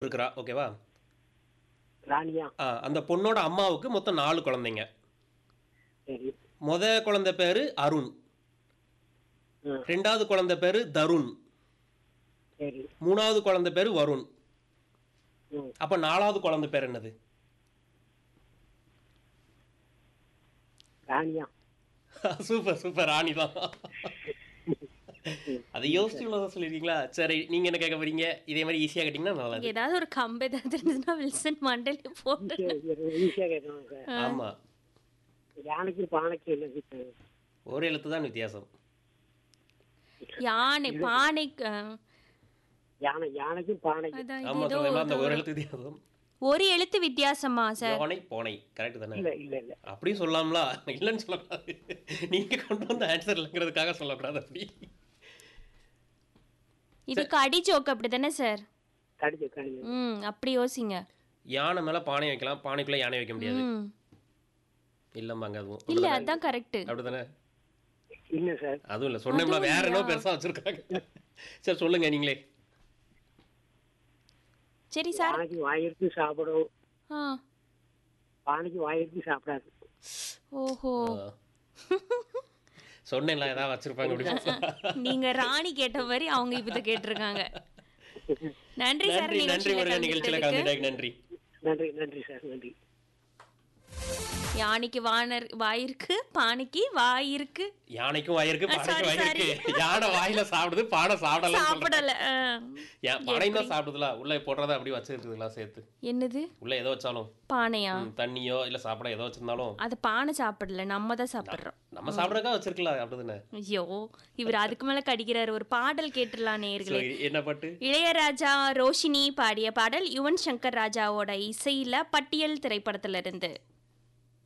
இருக்கிறா ஓகேவா ராணியா ஆ, அந்த பொண்ணோட அம்மாவுக்கு மொத்தம் நாலு குழந்தைங்க சரி முத குழந்தை பேரு அருண் ஆ, ரெண்டாவது குழந்தை பேரு தருண் சரி மூணாவது குழந்தை பேரு வருண் ம் அப்ப நாலாவது குழந்தை பேர் என்னது ராணியா சூப்பர் சூப்பர் ராணி தான் அதை யோசிச்சு இவ்வளவு சொல்லிருக்கீங்களா சரி நீங்க என்ன கேட்க போறீங்க இதே மாதிரி ஈஸியா கேட்டீங்கன்னா நல்லா இருக்கும். ஏதாவது ஒரு கம்பு ஏதாவது இருந்ததுன்னா வில்சன் மண்டலே போட்டு ஈஸியாக கேட்கணும் சார் ஆமா யானைக்கு பானைக்கு என்ன வித்தியாசம்? ஒரு எழுத்து தான் வித்தியாசம் யானை பானை அஹ், யானை யானைக்கும் பானைக்கும் அதான் இது ஆமா ஏதோ சொல்லலாம் அந்த ஒரு எழுத்து வித்தியாசம் ஒரு எழுத்து வித்தியாசமா சார் யோனை போனை கரெக்ட் தானே இல்ல இல்ல இல்ல அப்படியும் சொல்லலாம்ல இல்லைன்னு சொல்லக்கூடாது நீங்க கொண்டு வந்த ஆன்சர் இல்லைங்கிறதுக்காக சொல்லக்கூடாது அப்படி இதுக்கு அடி ஜோக் அப்படி தானே சார் கடிச்சு கடிச்சு ம் அப்படி யோசிங்க யானை மேல பானை வைக்கலாம் பானைக்குள்ள யானை வைக்க முடியாது ம் இல்லம்பாங்க அதுவும் இல்ல அதான் கரெக்ட் அப்படிதானே இல்ல சார் அதுவும் இல்ல சொன்னோம்ல வேற என்ன பெருசா வச்சிருக்காங்க சரி சொல்லுங்க நீங்களே சரி சார் யானைக்கு வாயிருக்கு சாப்பிடும் ஆ பானைக்கு வாயிருக்கு சாப்பிடாது ஓஹோ சொன்னேன்ல ஏதாவது வச்சிருப்பாங்க அப்படின்னு நீங்க ராணி கேட்ட மாதிரி அவங்க இப்ப கேட்டிருக்காங்க நன்றி சார் நன்றி நன்றி நிகழ்ச்சியில முருகன் நிகழ்ச்சியில கலந்துக்கிட்டதுக்கு. கலந்துட்டாங்க நன்றி நன்றி நன்றி சார் நன்றி யானைக்கு வானர் வாயிருக்கு பானைக்கு வாயிருக்கு யானைக்கும் வாயிருக்கு ஆ, பானைக்கும் sorry, வாயிருக்கு யானை வாயில சாப்பிடுது பானை சாப்பிடல சாப்பிடல ஆ. ஏன் பானை தான் சாப்பிடுதுல உள்ள போடுறத அப்படி வச்சிருக்குதுலாம் சேர்த்து என்னது உள்ள எதோ வச்சாலும் பானையா ம், தண்ணியோ இல்ல சாப்பிட ஏதோ வச்சிருந்தாலும் அது பானை சாப்பிடல நம்ம தான் சாப்பிடுறோம் நம்ம சாப்பிடறக்கா வச்சிருக்கலாம் அப்படிதானே ஐயோ இவர் அதுக்கு மேல கடிக்கிறாரு ஒரு பாடல் கேட்டுடலாம் நேர்களே சரி, என்ன பாட்டு இளையராஜா ரோஷினி பாடிய பாடல் யுவன் சங்கர் ராஜாவோட இசையில பட்டியல் திரைப்படத்துல இருந்து